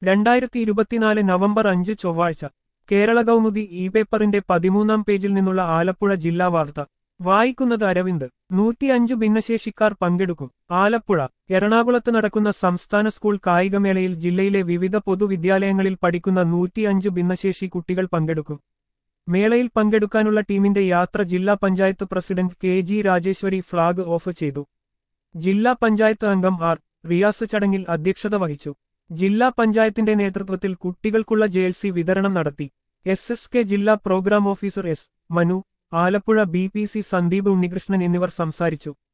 രണ്ടായിരത്തി ഇരുപത്തിനാല് നവംബർ അഞ്ച് ചൊവ്വാഴ്ച കേരള കൗമുദി ഇ പേപ്പറിന്റെ പതിമൂന്നാം പേജിൽ നിന്നുള്ള ആലപ്പുഴ ജില്ലാ വാർത്ത വായിക്കുന്നത് അരവിന്ദ് നൂറ്റിയഞ്ച് ഭിന്നശേഷിക്കാർ പങ്കെടുക്കും ആലപ്പുഴ എറണാകുളത്ത് നടക്കുന്ന സംസ്ഥാന സ്കൂൾ കായികമേളയിൽ ജില്ലയിലെ വിവിധ പൊതുവിദ്യാലയങ്ങളിൽ പഠിക്കുന്ന നൂറ്റിയഞ്ച് ഭിന്നശേഷി കുട്ടികൾ പങ്കെടുക്കും മേളയിൽ പങ്കെടുക്കാനുള്ള ടീമിന്റെ യാത്ര ജില്ലാ panchayat president K G Rajeshwari flag off ചെയ്തു ജില്ലാ പഞ്ചായത്ത് അംഗം ആർ റിയാസ് ചടങ്ങിൽ അധ്യക്ഷത വഹിച്ചു ജില്ലാ പഞ്ചായത്തിന്റെ നേതൃത്വത്തിൽ കുട്ടികൾക്കുള്ള ജേഴ്സി വിതരണം നടത്തി എസ് എസ് കെ ജില്ലാ programme officer S Manu Alappuzha B P C Sandeep Unnikrishnan എന്നിവർ സംസാരിച്ചു